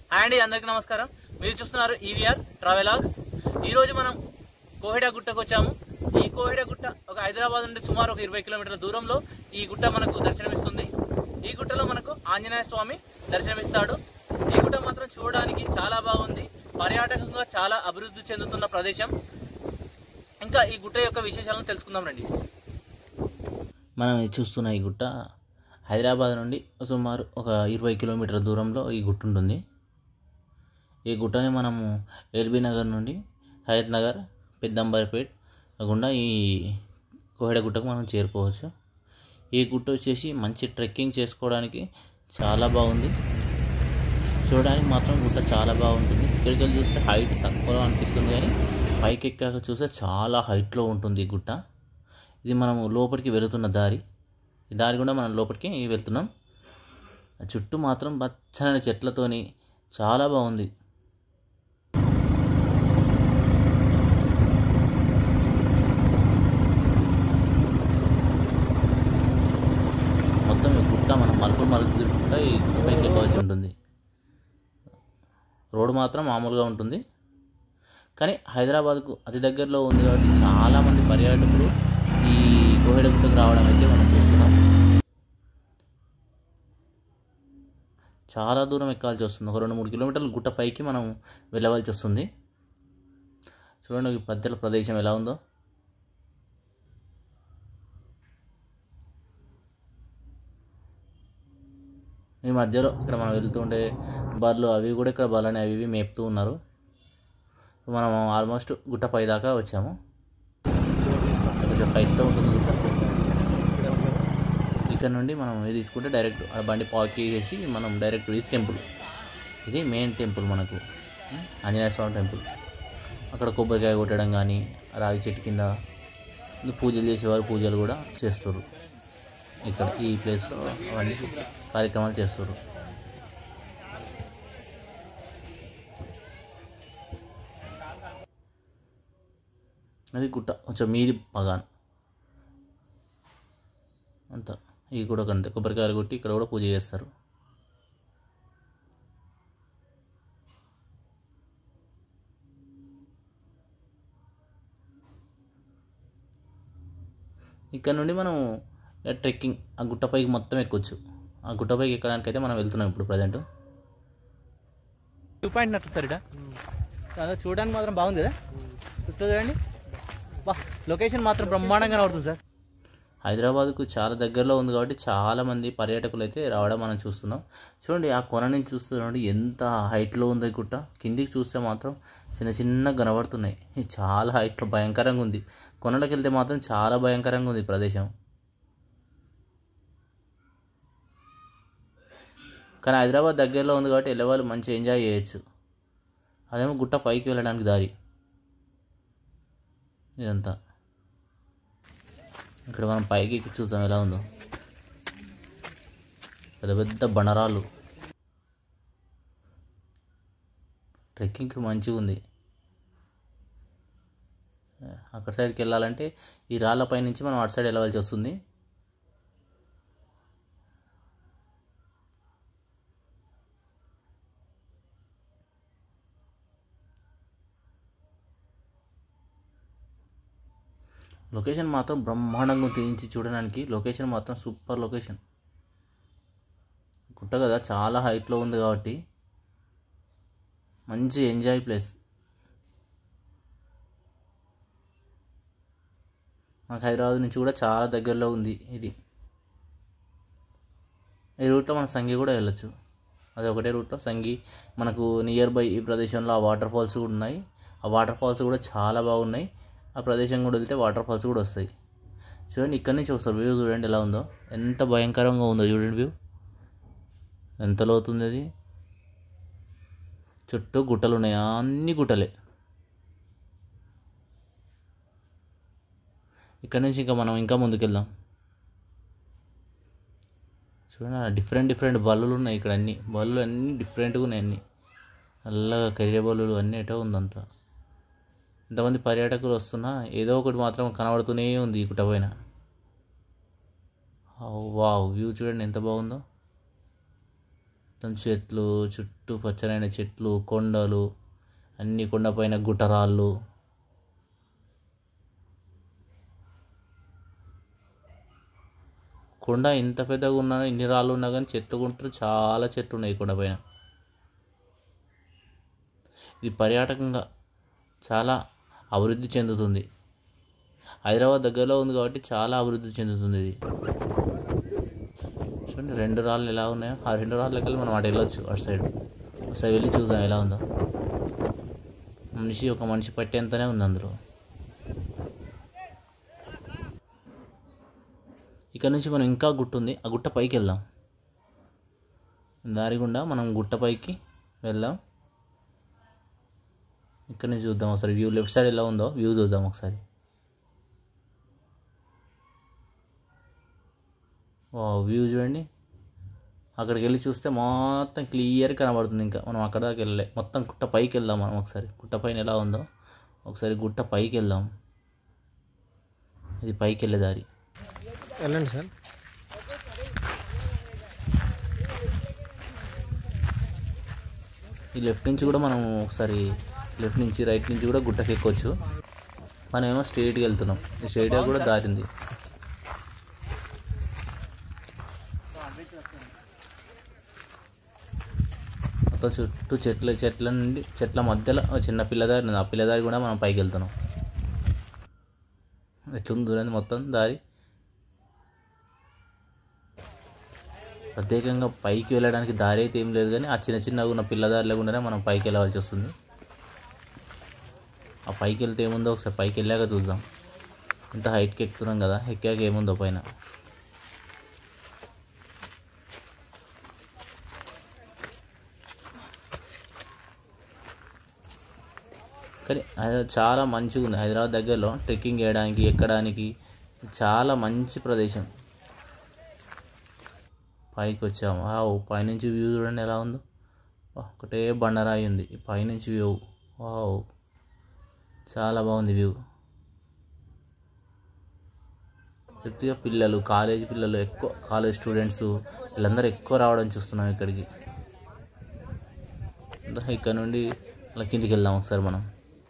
Hi అండి అందరికీ నమస్కారం మీరు చూస్తున్నారు ఈవీఆర్ ట్రావెలాగ్స్ ఈ రోజు మనం కోహిడా గుట్టకు వచ్చాము ఈ కోహిడా గుట్ట ఒక హైదరాబాద్ నుండి సుమారు ఒక ఇరవై కిలోమీటర్ల దూరంలో ఈ గుట్ట మనకు దర్శనమిస్తుంది ఈ గుట్టలో మనకు ఆంజనేయ స్వామి దర్శనమిస్తాడు ఈ గుట్ట మాత్రం చూడడానికి చాలా బాగుంది పర్యాటకంగా చాలా అభివృద్ధి చెందుతున్న ప్రదేశం ఇంకా ఈ గుట్ట యొక్క విశేషాలను తెలుసుకుందాం రండి మనం ఇది చూస్తున్న ఈ గుట్ట హైదరాబాద్ నుండి సుమారు ఒక ఇరవై కిలోమీటర్ల దూరంలో ఈ గుట్ట ఉంటుంది ఈ గుట్టని మనము ఎల్బీ నగర్ నుండి హయత్ నగర్ పెద్దంబర్పేట్ గుండా ఈ కోహెడ గుట్టకు మనం చేరుకోవచ్చు ఈ గుట్ట వచ్చేసి మంచి ట్రెక్కింగ్ చేసుకోవడానికి చాలా బాగుంది చూడడానికి మాత్రం గుట్ట చాలా బాగుంటుంది ఇక్కడికి వెళ్ళి చూస్తే హైట్ తక్కువలో అనిపిస్తుంది కానీ పైకి ఎక్కాక చూస్తే చాలా హైట్లో ఉంటుంది ఈ గుట్ట ఇది మనము లోపలికి వెళుతున్న దారి ఈ దారి కూడా మనం లోపలికి వెళ్తున్నాం ఆ చుట్టూ మాత్రం పచ్చని చెట్లతోని చాలా బాగుంది మొత్తం ఈ గుట్ట మనం మలుపు మలుపు తిరుగుకుంటా ఈ పైకి ఎక్కవలసి ఉంటుంది రోడ్డు మాత్రం మామూలుగా ఉంటుంది కానీ హైదరాబాద్కు అతి దగ్గరలో ఉంది కాబట్టి చాలామంది పర్యాటకులు ఈ కోహెడగుట్టకు రావడం అయితే మనం చూస్తున్నాం చాలా దూరం ఎక్కాల్సి వస్తుంది ఒక రెండు మూడు కిలోమీటర్ల గుట్ట పైకి మనం వెళ్ళవలసి వస్తుంది చూడండి ఈ మధ్యలో ప్రదేశం ఎలా ఉందో ఈ మధ్యలో ఇక్కడ మనం వెళ్తుండే బర్రెలు అవి కూడా ఇక్కడ బర్రెలని అవి ఇవి మేపుతూ ఉన్నారు మనం ఆల్మోస్ట్ గుట్ట పై దాకా వచ్చాము కొంచెం హైట్లో ఉంటుంది గుట్ట ఇక్కడ నుండి మనం ఇది తీసుకుంటే డైరెక్ట్ ఆ బండి పార్క్ చేసి మనం డైరెక్ట్ ఇది టెంపుల్ ఇది మెయిన్ టెంపుల్ మనకు ఉం? ఆంజనేయ స్వామి టెంపుల్ అక్కడ కొబ్బరికాయ కొట్టడం కానీ రాగి చెట్టు కింద పూజలు చేసేవారు పూజలు కూడా చేస్తారు ఇక్కడ ఈ ప్లేస్లో అవన్నీ కార్యక్రమాలు చేస్తారు అది గుట్ట కొంచెం మీది పగాన్ అంతా ఈ కూడా ఒక అంతే కొబ్బరికాయలు కొట్టి ఇక్కడ కూడా పూజ చేస్తారు ఇక్కడ నుండి మనం ఇక ట్రెక్కింగ్ ఆ గుట్టపైకి మొత్తం ఎక్కొచ్చు ఆ గుట్టపైకి ఎక్కడానికైతే మనం వెళ్తున్నాం ఇప్పుడు ప్రజెంట్ టూ పాయింట్ నట్టు సార్ ఇక్కడ అదే చూడడానికి మాత్రం బాగుంది కదా చుట్టూ చూడండి బా లొకేషన్ మాత్రం బ్రహ్మాండంగా పడుతుంది సార్ హైదరాబాద్కు చాలా దగ్గరలో ఉంది కాబట్టి చాలామంది పర్యాటకులు అయితే రావడం మనం చూస్తున్నాం చూడండి ఆ కొన నుంచి చూస్తున్నాండి ఎంత హైట్లో ఉంది ఈ గుట్ట కిందికి చూస్తే మాత్రం చిన్న చిన్న కనబడుతున్నాయి ఇది చాలా హైట్లో భయంకరంగా ఉంది కొనలోకి వెళ్తే మాత్రం చాలా భయంకరంగా ఉంది ఈ ప్రదేశం కానీ హైదరాబాద్ దగ్గరలో ఉంది కాబట్టి వెళ్ళేవాళ్ళు మంచిగా ఎంజాయ్ చేయొచ్చు అదేమో గుట్ట పైకి వెళ్ళడానికి దారి ఇదంతా ఇక్కడ మనం పైకి ఎక్కి చూసాం ఎలా ఉందో పెద్ద పెద్ద బండరాళ్ళు ట్రెక్కింగ్కి మంచిగా ఉంది అక్కడ సైడ్కి వెళ్ళాలంటే ఈ రాళ్ళపై నుంచి మనం అటు సైడ్ వెళ్ళవలసి వస్తుంది లొకేషన్ మాత్రం బ్రహ్మాండంగా తీయించి చూడడానికి లొకేషన్ మాత్రం సూపర్ లొకేషన్ గుట్ట కదా చాలా హైట్లో ఉంది కాబట్టి మంచి ఎంజాయ్ ప్లేస్ మనకు హైదరాబాద్ నుంచి కూడా చాలా దగ్గరలో ఉంది ఇది ఈ రూట్లో మన సంగి కూడా వెళ్ళొచ్చు అది ఒకటే రూట్లో సంగి మనకు నియర్ బై ఈ ప్రదేశంలో ఆ వాటర్ ఫాల్స్ కూడా ఉన్నాయి ఆ వాటర్ ఫాల్స్ కూడా చాలా బాగున్నాయి ఆ ప్రదేశం కూడా వెళ్తే వాటర్ ఫాల్స్ కూడా వస్తాయి చూడండి ఇక్కడి నుంచి ఒకసారి వ్యూ చూడండి ఎలా ఉందో ఎంత భయంకరంగా ఉందో చూడండి వ్యూ ఎంత లోతుంది అది చుట్టూ గుట్టలు ఉన్నాయి అన్ని గుట్టలే ఇక్కడ నుంచి ఇంకా మనం ఇంకా ముందుకెళ్దాం చూడండి డిఫరెంట్ డిఫరెంట్ బల్లులు ఉన్నాయి ఇక్కడ అన్ని బల్లులు అన్నీ డిఫరెంట్గా ఉన్నాయి అన్నీ నల్లగా కరిగే బల్లులు అన్నీ ఎటో ఉందంతా ఇంతమంది పర్యాటకులు వస్తున్నా ఏదో ఒకటి మాత్రం కనబడుతూనే ఉంది ఈ గుట్ట పైన వావ్ వ్యూ చూడండి ఎంత బాగుందో మొత్తం చెట్లు చుట్టూ పచ్చనైన చెట్లు కొండలు అన్ని కొండపైన గుట్టరాళ్ళు కొండ ఇంత పెద్దగా ఉన్నా ఇన్ని రాళ్ళు ఉన్నా కానీ చెట్లు గుంటలు చాలా చెట్లు ఉన్నాయి ఈ కొండపైన ఇది పర్యాటకంగా చాలా అభివృద్ధి చెందుతుంది హైదరాబాద్ దగ్గరలో ఉంది కాబట్టి చాలా అభివృద్ధి చెందుతుంది ఇది చూడండి రెండు రాళ్ళు ఎలా ఉన్నాయో ఆ రెండు రాళ్ళకి వెళ్ళి మనం అటు వెళ్ళొచ్చు అటు సైడ్ ఒకసారి వెళ్ళి చూద్దాం ఎలా ఉందో మనిషి ఒక మనిషి పట్టేంతనే ఉంది అందులో ఇక్కడ నుంచి మనం ఇంకా గుట్ట ఉంది ఆ గుట్ట పైకి వెళ్దాం దారి గుండా మనం గుట్ట పైకి వెళ్దాం ఇక్కడ నుంచి చూద్దాం ఒకసారి వ్యూ లెఫ్ట్ సైడ్ ఎలా ఉందో వ్యూ చూద్దాం ఒకసారి వ్యూ చూడండి అక్కడికి వెళ్ళి చూస్తే మొత్తం క్లియర్ కనబడుతుంది ఇంకా మనం అక్కడ దాకా వెళ్ళలే మొత్తం గుట్ట పైకి వెళ్దాం మనం ఒకసారి గుట్ట పైన ఎలా ఉందో ఒకసారి గుట్ట పైకి వెళ్దాం ఇది పైకి వెళ్ళే దారి వెళ్ళండి సార్ ఈ లెఫ్ట్ నుంచి కూడా మనం ఒకసారి లెఫ్ట్ నుంచి రైట్ నుంచి కూడా గుట్టకి ఎక్కొచ్చు మనం ఏమో స్ట్రైట్గా వెళ్తున్నాం ఈ స్ట్రైట్గా కూడా దారింది మొత్తం చుట్టూ చెట్ల చెట్ల నుండి చెట్ల మధ్యలో ఒక చిన్న పిల్లదారి ఉంది ఆ పిల్లదారి కూడా మనం పైకి వెళ్తున్నాం ఎట్లుంది చూడండి మొత్తం దారి ప్రత్యేకంగా పైకి వెళ్ళడానికి దారి అయితే ఏం లేదు కానీ ఆ చిన్న చిన్నగా ఉన్న పిల్లదారిలో గుండానే మనం పైకి వెళ్ళవలసి వస్తుంది ఆ పైకి వెళ్తే ఏముందో ఒకసారి పైకి వెళ్ళాక చూద్దాం ఇంత హైట్కి ఎక్కుతున్నాం కదా ఎక్కాక ఏముందో పైన కానీ హైదరాబాద్ చాలా మంచిగా ఉంది హైదరాబాద్ దగ్గరలో ట్రెక్కింగ్ చేయడానికి ఎక్కడానికి చాలా మంచి ప్రదేశం పైకి వచ్చాము ఆ పైనుంచి వ్యూ చూడండి ఎలా ఉందో వా, ఒకటే బండరాయి ఉంది ఈ పైనుంచి వ్యూ వావ్ చాలా బాగుంది వ్యూ పూర్తిగా పిల్లలు కాలేజ్ పిల్లలు ఎక్కువ కాలేజ్ స్టూడెంట్స్ వీళ్ళందరూ ఎక్కువ రావడం చూస్తున్నాం ఇక్కడికి దా, ఇక్కడ నుండి అలా కిందికి వెళ్దాం ఒకసారి మనం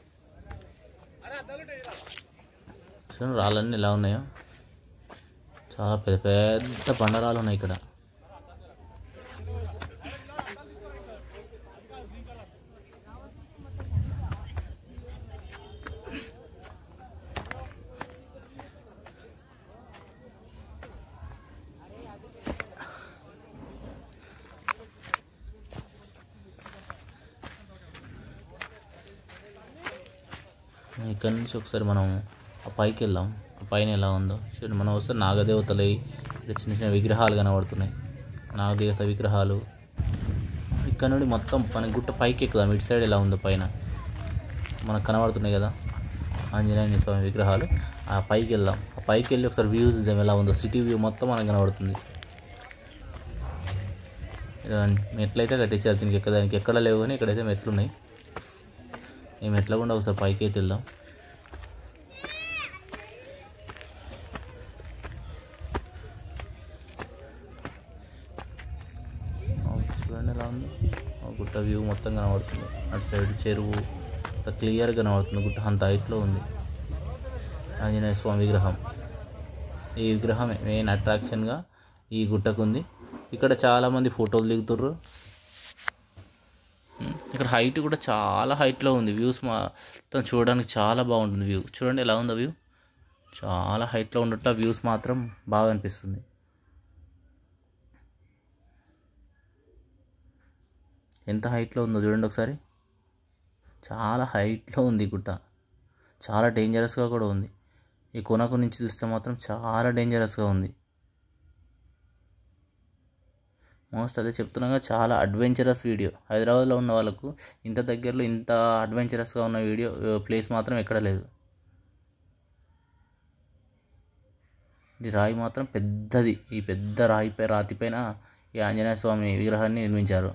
చూడండి రాళ్ళన్నీ ఎలా ఉన్నాయో చాలా పెద్ద పెద్ద బండరాలు ఉన్నాయి ఇక్కడ ఇక్కడ నుంచి ఒకసారి మనం ఆ పైకి వెళ్దాం ఆ పైన ఎలా ఉందో చూడండి మనం వస్తే నాగదేవతలు ఇక్కడ చిన్న చిన్న విగ్రహాలు కనబడుతున్నాయి నాగదేవత విగ్రహాలు ఇక్కడ నుండి మొత్తం మన గుట్ట పైకి ఎక్కుదాం ఇటు సైడ్ ఎలా ఉందో పైన మనకు కనబడుతున్నాయి కదా ఆంజనేయ స్వామి విగ్రహాలు ఆ పైకి వెళ్దాం ఆ పైకి వెళ్ళి ఒకసారి వ్యూ చూద్దాం ఎలా ఉందో సిటీ వ్యూ మొత్తం మనకు కనబడుతుంది ఇలా మెట్లయితే కట్టించారు దీనికి ఎక్కడానికి ఎక్కడ లేవు కానీ ఇక్కడైతే మెట్లు ఉన్నాయి ఈ మెట్ల గుండా ఒకసారి పైకి అయితే వెళ్దాం ఆ, చూడండి ఎలా ఉంది ఆ గుట్ట వ్యూ మొత్తం కనబడుతుంది అటు సైడ్ చెరువు అంత క్లియర్గా కనబడుతుంది గుట్ట అంత హైట్లో ఉంది ఆంజనేయ స్వామి విగ్రహం ఈ విగ్రహం మెయిన్ అట్రాక్షన్గా ఈ గుట్టకు ఉంది ఇక్కడ చాలామంది ఫోటోలు దిగుతుర్రు ఉమ్, ఇక్కడ హైట్ కూడా చాలా హైట్లో ఉంది వ్యూస్ మొత్తం చూడడానికి చాలా బాగుంటుంది వ్యూ చూడండి ఎలా ఉందో వ్యూ చాలా హైట్లో ఉండట్ల వ్యూస్ మాత్రం బాగా అనిపిస్తుంది ఎంత హైట్లో ఉందో చూడండి ఒకసారి చాలా హైట్లో ఉంది ఈ గుట్ట చాలా డేంజరస్గా కూడా ఉంది ఈ కొనకు నుంచి చూస్తే మాత్రం చాలా డేంజరస్గా ఉంది మోస్ట్ అదే చెప్తున్నాగా చాలా అడ్వెంచరస్ వీడియో హైదరాబాద్లో ఉన్న వాళ్ళకు ఇంత దగ్గరలో ఇంత అడ్వెంచరస్గా ఉన్న వీడియో ప్లేస్ మాత్రం ఎక్కడ లేదు ఇది రాయి మాత్రం పెద్దది ఈ పెద్ద రాయిపై రాతిపైన ఈ ఆంజనేయ స్వామి విగ్రహాన్ని నిర్మించారు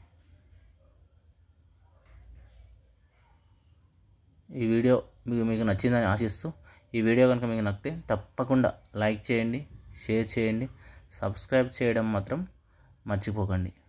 ఈ వీడియో మీకు మీకు నచ్చిందని ఆశిస్తూ ఈ వీడియో కనుక మీకు నచ్చితే తప్పకుండా లైక్ చేయండి షేర్ చేయండి సబ్స్క్రైబ్ చేయడం మాత్రం మర్చిపోకండి